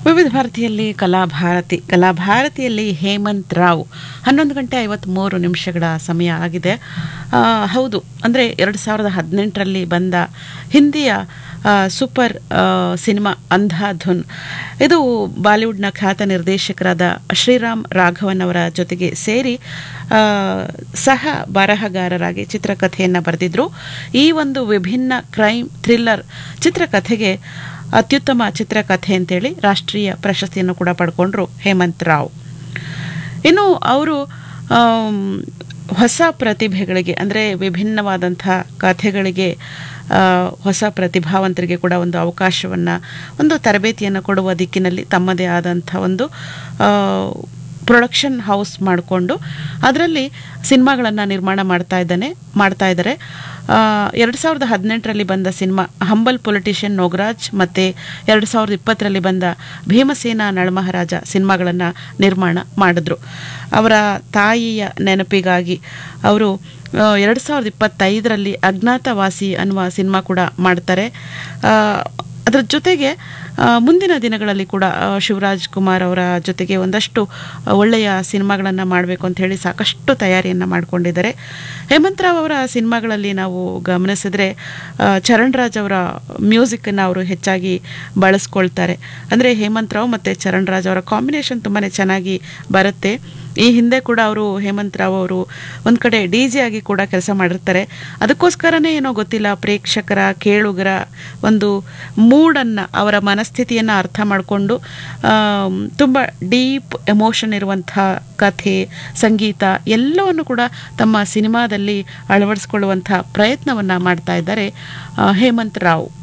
ವಿವಿಧ ಭಾರತಿಯಲ್ಲಿ ಕಲಾಭಾರತಿ ಕಲಾಭಾರತಿಯಲ್ಲಿ ಹೇಮಂತ್ ರಾವ್ ಹನ್ನೊಂದು ಗಂಟೆ ಐವತ್ತ್ಮೂರು ನಿಮಿಷಗಳ ಸಮಯ ಆಗಿದೆ ಆ, ಹೌದು ಅಂದರೆ ಎರಡು ಸಾವಿರದ ಹದಿನೆಂಟರಲ್ಲಿ ಬಂದ ಹಿಂದಿಯ ಆ, ಸೂಪರ್ ಆ, ಸಿನಿಮಾ ಅಂಧಾಧುನ್ ಇದು ಬಾಲಿವುಡ್ನ ಖ್ಯಾತ ನಿರ್ದೇಶಕರಾದ ಶ್ರೀರಾಮ್ ರಾಘವನ್ ಅವರ ಜೊತೆಗೆ ಸೇರಿ ಆ, ಸಹ ಬರಹಗಾರರಾಗಿ ಚಿತ್ರಕಥೆಯನ್ನು ಬರೆದಿದ್ರು ಈ ಒಂದು ವಿಭಿನ್ನ ಕ್ರೈಮ್ ಥ್ರಿಲ್ಲರ್ ಚಿತ್ರಕಥೆಗೆ ಅತ್ಯುತ್ತಮ ಚಿತ್ರಕಥೆ ಅಂತೇಳಿ ರಾಷ್ಟ್ರೀಯ ಪ್ರಶಸ್ತಿಯನ್ನು ಕೂಡ ಪಡ್ಕೊಂಡ್ರು ಹೇಮಂತ್ ರಾವ್ ಇನ್ನು ಅವರು ಆಮ್, ಹೊಸ ಪ್ರತಿಭೆಗಳಿಗೆ ಅಂದರೆ ವಿಭಿನ್ನವಾದಂಥ ಕಥೆಗಳಿಗೆ ಆ, ಹೊಸ ಪ್ರತಿಭಾವಂತರಿಗೆ ಕೂಡ ಒಂದು ಅವಕಾಶವನ್ನು ಒಂದು ತರಬೇತಿಯನ್ನು ಕೊಡುವ ದಿಕ್ಕಿನಲ್ಲಿ ತಮ್ಮದೇ ಆದಂಥ ಒಂದು ಆ, ಪ್ರೊಡಕ್ಷನ್ ಹೌಸ್ ಮಾಡಿಕೊಂಡು ಅದರಲ್ಲಿ ಸಿನಿಮಾಗಳನ್ನು ನಿರ್ಮಾಣ ಮಾಡ್ತಾ ಇದ್ದಾನೆ ಮಾಡ್ತಾ ಇದ್ದಾರೆ ಎರಡು ಸಾವಿರದ ಹದಿನೆಂಟರಲ್ಲಿ ಬಂದ ಸಿನಿಮಾ ಹಂಬಲ್ ಪೊಲಿಟಿಷಿಯನ್ ನೋಗರಾಜ್ ಮತ್ತು ಎರಡು ಸಾವಿರದ ಇಪ್ಪತ್ತರಲ್ಲಿ ಬಂದ ಭೀಮಸೇನ ನಳಮಹಾರಾಜ ಸಿನಿಮಾಗಳನ್ನು ನಿರ್ಮಾಣ ಮಾಡಿದ್ರು ಅವರ ತಾಯಿಯ ನೆನಪಿಗಾಗಿ ಅವರು ಎರಡು ಸಾವಿರದ ಇಪ್ಪತ್ತೈದರಲ್ಲಿ ಅಜ್ಞಾತವಾಸಿ ಅನ್ನುವ ಸಿನಿಮಾ ಕೂಡ ಮಾಡ್ತಾರೆ ಆ, ಅದರ ಜೊತೆಗೆ ಆ, ಮುಂದಿನ ದಿನಗಳಲ್ಲಿ ಕೂಡ ಆ, ಶಿವರಾಜ್ ಕುಮಾರ್ ಅವರ ಜೊತೆಗೆ ಒಂದಷ್ಟು ಆ, ಒಳ್ಳೆಯ ಸಿನಿಮಾಗಳನ್ನು ಮಾಡಬೇಕು ಅಂತ ಹೇಳಿ ಸಾಕಷ್ಟು ತಯಾರಿಯನ್ನು ಮಾಡಿಕೊಂಡಿದ್ದಾರೆ ಹೇಮಂತ್ ರಾವ್ ಅವರ ಸಿನಿಮಾಗಳಲ್ಲಿ ನಾವು ಗಮನಿಸಿದ್ರೆ ಆ, ಚರಣ್ ರಾಜ್ ಅವರ ಮ್ಯೂಸಿಕ್ಕನ್ನು ಅವರು ಹೆಚ್ಚಾಗಿ ಬಳಸ್ಕೊಳ್ತಾರೆ ಅಂದರೆ ಹೇಮಂತ್ ರಾವ್ ಮತ್ತು ಚರಣ್ ರಾಜ್ ಅವರ ಕಾಂಬಿನೇಷನ್ ತುಂಬಾ ಚೆನ್ನಾಗಿ ಬರುತ್ತೆ ಈ ಹಿಂದೆ ಕೂಡ ಅವರು ಹೇಮಂತ್ ರಾವ್ ಅವರು ಒಂದು ಕಡೆ ಡಿ ಜೆ ಆಗಿ ಕೂಡ ಕೆಲಸ ಮಾಡಿರ್ತಾರೆ ಅದಕ್ಕೋಸ್ಕರನೇ ಏನೋ ಗೊತ್ತಿಲ್ಲ ಪ್ರೇಕ್ಷಕರ ಕೇಳುಗರ ಒಂದು ಮೂಡನ್ನು ಅವರ ಮನಸ್ಥಿತಿಯನ್ನು ಅರ್ಥ ಮಾಡಿಕೊಂಡು ತುಂಬ ಡೀಪ್ ಎಮೋಷನ್ ಇರುವಂಥ ಕಥೆ ಸಂಗೀತ ಎಲ್ಲವನ್ನು ಕೂಡ ತಮ್ಮ ಸಿನಿಮಾದಲ್ಲಿ ಅಳವಡಿಸ್ಕೊಳ್ಳುವಂಥ ಪ್ರಯತ್ನವನ್ನು ಮಾಡ್ತಾ ಇದ್ದಾರೆ ಆ, ಹೇಮಂತ್ ರಾವ್